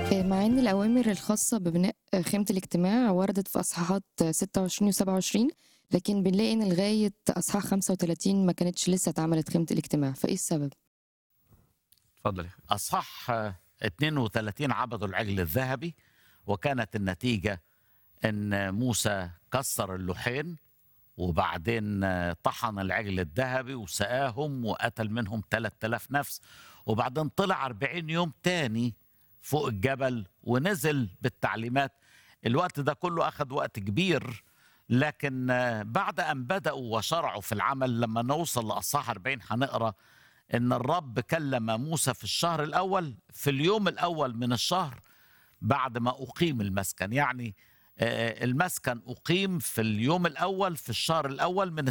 آآ مع إن الأوامر الخاصة ببناء خيمة الاجتماع وردت في أصحاحات 26 و27 لكن بنلاقي إن لغاية أصحاح 35 ما كانتش لسه اتعملت خيمة الاجتماع، فإيه السبب؟ اتفضل يا أخي. أصحاح 32 عبدوا العجل الذهبي وكانت النتيجة إن موسى كسر اللوحين وبعدين طحن العجل الذهبي وسقاهم وقتل منهم 3000 نفس وبعدين طلع 40 يوم تاني فوق الجبل ونزل بالتعليمات الوقت ده كله أخذ وقت كبير لكن بعد أن بدأوا وشرعوا في العمل لما نوصل لأصحاح 40 هنقرأ ان الرب كلم موسى في الشهر الاول في اليوم الاول من الشهر بعد ما اقيم المسكن يعني المسكن اقيم في اليوم الاول في الشهر الاول من